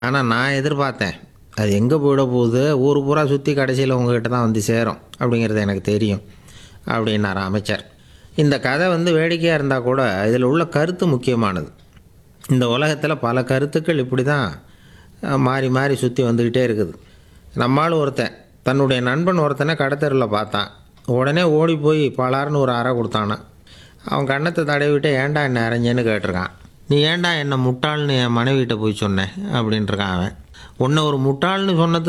ஆனால் நான் எதிர்பார்த்தேன் அது எங்கே போயிட போகுது ஊர் பூரா சுற்றி கடைசியில் உங்ககிட்ட தான் வந்து சேரும் அப்படிங்கிறது எனக்கு தெரியும் அப்படின்னார் அமைச்சர் இந்த கதை வந்து வேடிக்கையாக இருந்தால் கூட இதில் உள்ள கருத்து முக்கியமானது இந்த உலகத்தில் பல கருத்துக்கள் இப்படி தான் அஹ், மாறி மாறி சுற்றி வந்துக்கிட்டே இருக்குது நம்மால் ஒருத்தன் தன்னுடைய நண்பன் ஒருத்தனை கடத்தெருவில் பார்த்தான் உடனே ஓடி போய் பலார்னு ஒரு அறை கொடுத்தானா அவன் கண்ணத்தை தடவிட்டு ஏன்டா என்ன அரைஞ்சேன்னு கேட்டிருக்கான் நீ ஏன்டா என்ன முட்டாள்னு என் மனைவிட்ட போய் சொன்னேன் அப்படின்ட்டுருக்கான் அவன் உன்னை ஒரு முட்டாள்னு சொன்னது